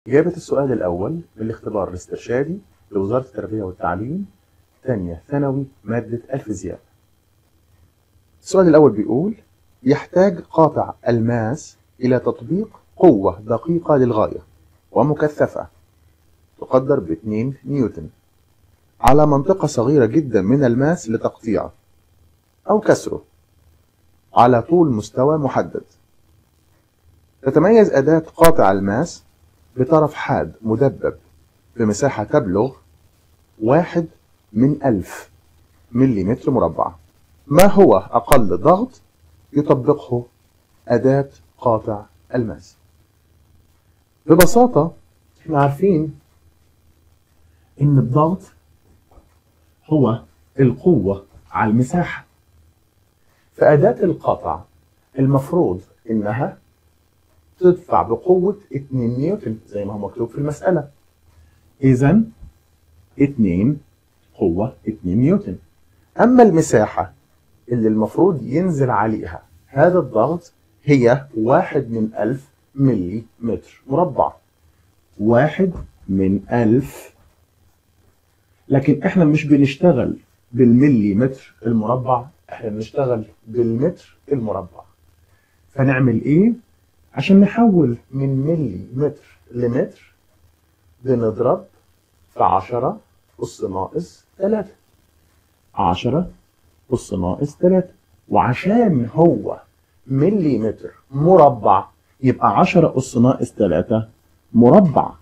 إجابة السؤال الأول من الاختبار الاسترشادي لوزارة التربية والتعليم ثانية ثانوي مادة الفيزياء السؤال الأول بيقول يحتاج قاطع الماس إلى تطبيق قوة دقيقة للغاية ومكثفة تقدر ب 2 نيوتن على منطقة صغيرة جدا من الماس لتقطيعه أو كسره على طول مستوى محدد تتميز أداة قاطع الماس بطرف حاد مدبب بمساحة تبلغ واحد من ألف مليمتر مربع ما هو أقل ضغط يطبقه أداة قاطع الماس ببساطة احنا عارفين إن الضغط هو القوة على المساحة فأداة القطع المفروض إنها تدفع بقوة 2 نيوتن زي ما هو مكتوب في المسألة إذا 2 قوة 2 نيوتن أما المساحة اللي المفروض ينزل عليها هذا الضغط هي واحد من ألف ملي متر مربع واحد من ألف لكن احنا مش بنشتغل بالملي متر المربع احنا بنشتغل بالمتر المربع فنعمل ايه عشان نحول من ملي متر لمتر بنضرب في عشرة أس ناقص تلاتة عشرة أس ناقص تلاتة وعشان هو ملي متر مربع يبقى عشرة أس ناقص تلاتة مربع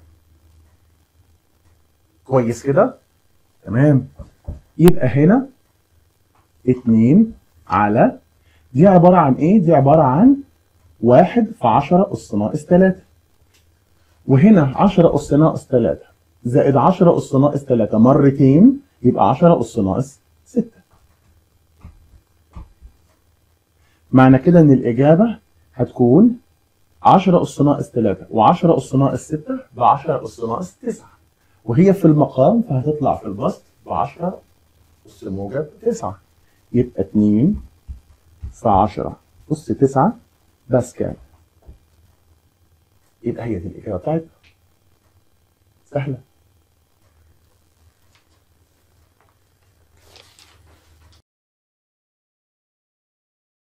كويس كده؟ تمام يبقى هنا اتنين على دي عبارة عن ايه؟ دي عبارة عن واحد في عشرة أس ناقص تلاتة وهنا عشرة أس ناقص تلاتة زائد عشرة أس ناقص تلاتة مرتين يبقى عشرة أس ناقص ستة معنى كده إن الإجابة هتكون عشرة أس ناقص تلاتة وعشرة أس ناقص ستة بعشرة أس ناقص تسعة وهي في المقام فهتطلع في البسط بعشرة أس موجب تسعة يبقى اتنين في عشرة أس تسعة باسكال يبقى هي دي الإجابة بتاعتنا سهلة